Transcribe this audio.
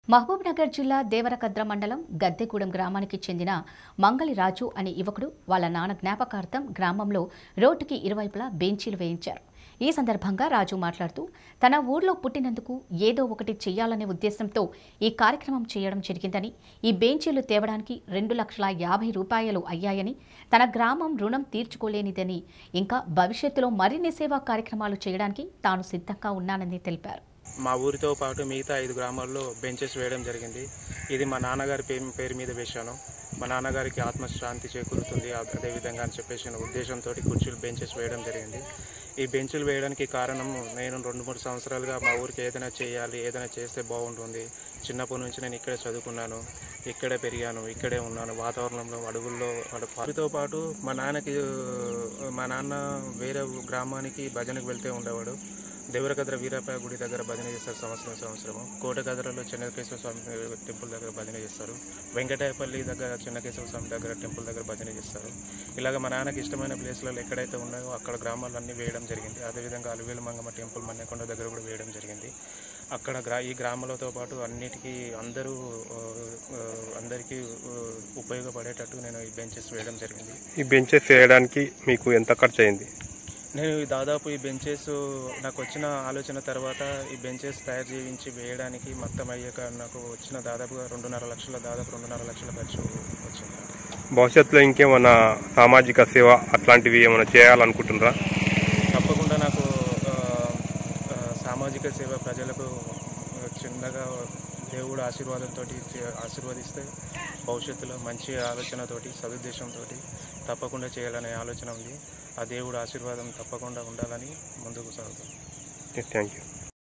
మహబూబ్నగర్ జిల్లా దేవరకద్ర మండలం గద్దెగూడెం గ్రామానికి చెందిన మంగళి రాజు అనే యువకుడు వాళ్ళ నాన్న జ్ఞాపకార్థం గ్రామంలో రోడ్డుకి ఇరువైపులా బెంచీలు వేయించారు ఈ సందర్భంగా రాజు మాట్లాడుతూ తన ఊర్లో పుట్టినందుకు ఏదో ఒకటి చెయ్యాలనే ఉద్దేశంతో ఈ కార్యక్రమం చేయడం జరిగిందని ఈ బెంచీలు తేవడానికి రెండు లక్షల యాభై రూపాయలు అయ్యాయని తన గ్రామం రుణం తీర్చుకోలేనిదని ఇంకా భవిష్యత్తులో మరిన్ని సేవా కార్యక్రమాలు చేయడానికి తాను సిద్ధంగా ఉన్నానని తెలిపారు మా ఊరితో పాటు మిగతా ఐదు గ్రామాల్లో బెంచెస్ వేయడం జరిగింది ఇది మా నాన్నగారి పేరు పేరు మీద వేశాను మా నాన్నగారికి ఆత్మశాంతి చేకూరుతుంది అ- అదేవిధంగా అని చెప్పేసి నా ఉద్దేశంతో కుర్చీలు బెంచెస్ వేయడం జరిగింది ఈ బెంచులు వేయడానికి కారణం నేను రెండు మూడు సంవత్సరాలుగా మా ఊరికి ఏదైనా చేయాలి ఏదైనా చేస్తే బాగుంటుంది చిన్నప్పటి నుంచి నేను ఇక్కడే చదువుకున్నాను ఇక్కడే పెరిగాను ఇక్కడే ఉన్నాను వాతావరణంలో అడవుల్లో వాటితో పాటు మా నాన్నకి మా నాన్న వేరే గ్రామానికి భజనకు వెళ్తే ఉండేవాడు దేవరకద్ర వీరప్ప గుడి దగ్గర భజన చేస్తారు సంవత్సరం సంవత్సరము కోటకద్రలో చెన్నకేశ్వర స్వామి టెంపుల్ దగ్గర భజన చేస్తారు వెంకటాయపల్లి దగ్గర చెన్నకేశ్వర స్వామి దగ్గర టెంపుల్ దగ్గర భజన చేస్తారు ఇలాగ మా నాన్నకి ఇష్టమైన ప్లేస్లలో ఎక్కడైతే ఉన్నాయో అక్కడ గ్రామాలన్నీ వేయడం జరిగింది అదేవిధంగా అలివేలు మంగమ్మ టెంపుల్ మన్నెకొండ దగ్గర కూడా వేయడం జరిగింది అక్కడ గ్రా ఈ గ్రామాలతో పాటు అన్నిటికీ అందరూ ఆ, ఆ, అందరికీ ఆ, ఉపయోగపడేటట్టు నేను ఈ బెంచెస్ వేయడం జరిగింది ఈ బెంచెస్ వేయడానికి మీకు ఎంత ఖర్చు అయింది నేను ఈ దాదాపు ఈ బెంచెస్ నాకు వచ్చిన ఆలోచన తర్వాత ఈ బెంచెస్ తయారు చేయించి వేయడానికి మొత్తం అయ్యాక నాకు వచ్చిన దాదాపుగా రెండున్నర లక్షల దాదాపు రెండున్నర లక్షల ఖర్చు వచ్చింది భవిష్యత్తులో ఇంకేమైనా సామాజిక సేవ అట్లాంటివి ఏమైనా చేయాలనుకుంటున్నారా తప్పకుండా నాకు ఆ, ఆ, సామాజిక సేవ ప్రజలకు చిన్నగా దేవుడు ఆశీర్వాదంతో ఆశీర్వదిస్తే భవిష్యత్తులో మంచి ఆలోచనతోటి సదుద్దేశంతో తప్పకుండా చేయాలనే ఆలోచన ఉంది ఆ దేవుడు ఆశీర్వాదం తప్పకుండా ఉండాలని ముందుకు సాగుతుంది థ్యాంక్ యూ